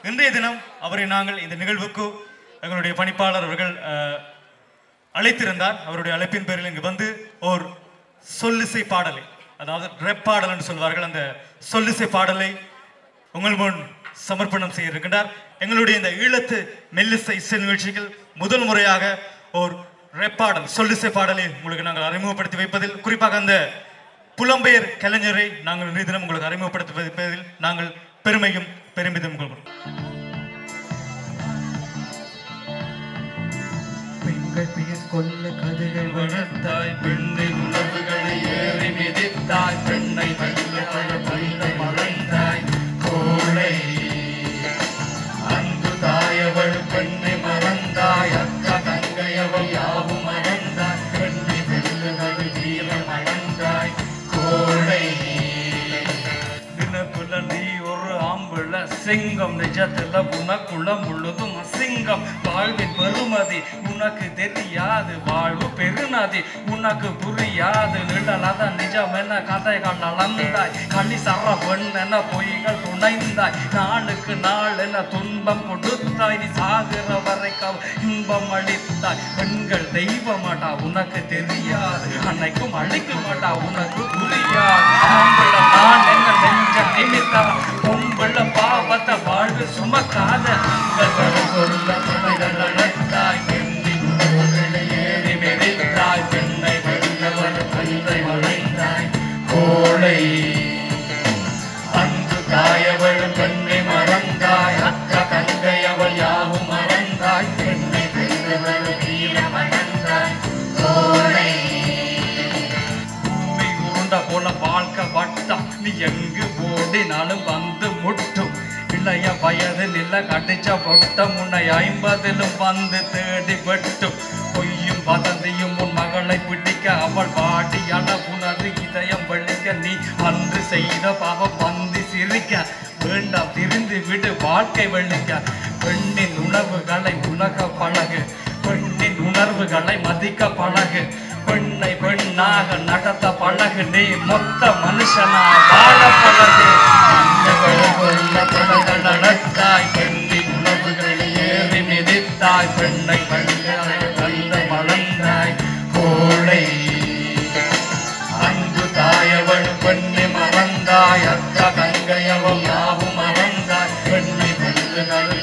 இன்றைய தினம் அவரை நாங்கள் இந்த நிகழ்வுக்கு எங்களுடைய பணிப்பாளர் அவர்கள் அஹ், அழைத்திருந்தார் அவருடைய அழைப்பின் பேரில் இங்கு வந்து ஓர் சொல்லிசை பாடலை அதாவது ரெப் பாடல் என்று சொல்வார்கள் அந்த சொல்லிசை பாடலை உங்கள் முன் சமர்ப்பணம் செய்ய இருக்கின்றார் எங்களுடைய இந்த ஈழத்து மெல்லிசை இசை நிகழ்ச்சிகள் முதல் முறையாக ஓர் ரெப் பாடல் சொல்லிசை பாடலை உங்களுக்கு நாங்கள் அறிமுகப்படுத்தி வைப்பதில் குறிப்பாக அந்த புலம்பெயர் கலைஞரை நாங்கள் இன்றைய தினம் உங்களுக்கு அறிமுகப்படுத்தி வைப்பதில் நாங்கள் பெருமையும் பெருமிதம் கொள்கிறோம் பெண்கள் பெயர் கொல்ல கதைகள் வளர்த்தாய் பெண்ணை உணவுகளை ஏறி மிதித்தாய் பெண்ணை வெல்ல பல பல்லை மறைந்தாய் கோழை அன்பு தாயவள் பெண்ணை மறந்தாய் அக்கா தங்கையவள் யாவும் மறந்தாய் பெண்ணை வெல்லுவது வீர மறந்தாய் கோழை நினப்புல நீ ஒரு ஆம்புல சிங்கம் நிஜத்துல உனக்குள்ள முழுதும் அசிங்கம் வாழ்வின் பெருமதி உனக்கு தெரியாது வாழ்வு பெருநதி உனக்கு புரியாது நிழலாத நிஜம் என கதைகள் அளந்தாய் களி சர பெண் என பொய்கள் துணைந்தாய் நாளுக்கு நாள் என துன்பம் கொடுத்தாய் நீ சாகிற வரைக்கும் இன்பம் அளித்தாய் பெண்கள் தெய்வமாட்டா உனக்கு தெரியாது அன்னைக்கும் அழிக்க மாட்டா உனக்கு புரியாது ஆம்பளை நான் என்ன நெஞ்ச நிமித்தம் பொம்பளை பாவத்தை வாழ்வு சுமக்காத உங்கள் சொல்ல துணைகள் அழைத்தாய் பெண்ணின் உணவுகளை ஏறி மிதித்தாய் பெண்ணை வெல்லவர் பல்லை வளைந்தாய் கோழை அன்பு தாயவள் பெண்ணை மறந்தாய் அக்கா தங்கை அவள் யாவும் மறந்தாய் பெண்ணை வெல்லவர் வீர மறந்தாய் கோழை பூமி உருண்ட போல வாழ்க்கை வட்டம் நீ எங்கு ஓடினாலும் வந்து முட்டும் இளைய வயதில் இல்ல கடிச்ச பொட்டம் உன்னை ஐம்பதிலும் வந்து தேடி வெட்டும் பொய்யும் வதந்தியும் உன் மகளை பிடிக்க அவள் பாடி அளவுணர்வு இதயம் வெள்ளிக்க நீ அன்று செய்த பாவம் வந்து சிரிக்க வேண்டாம் திரிந்து விடு வாழ்க்கை வெள்ளிக்க பெண்ணின் உணவுகளை உலக பழகு பெண்ணின் உணர்வுகளை மதிக்க பழகு பெண்ணை பெண்ணாக நடத்த பழகு நீ மொத்த மனுஷனா வாழ பழகு நடத்தாய் பெண்ணின் உணவுகளை ஏறி மிதித்தாய் பெண்ணை பெண்ணை கல்ல மலர்ந்தாய் கோழை அன்பு தாயவள் பெண்ணை மறந்தாய் அக்கா தங்கையவள் யாவும் மறந்தாய் பெண்ணை வெல்லுகள்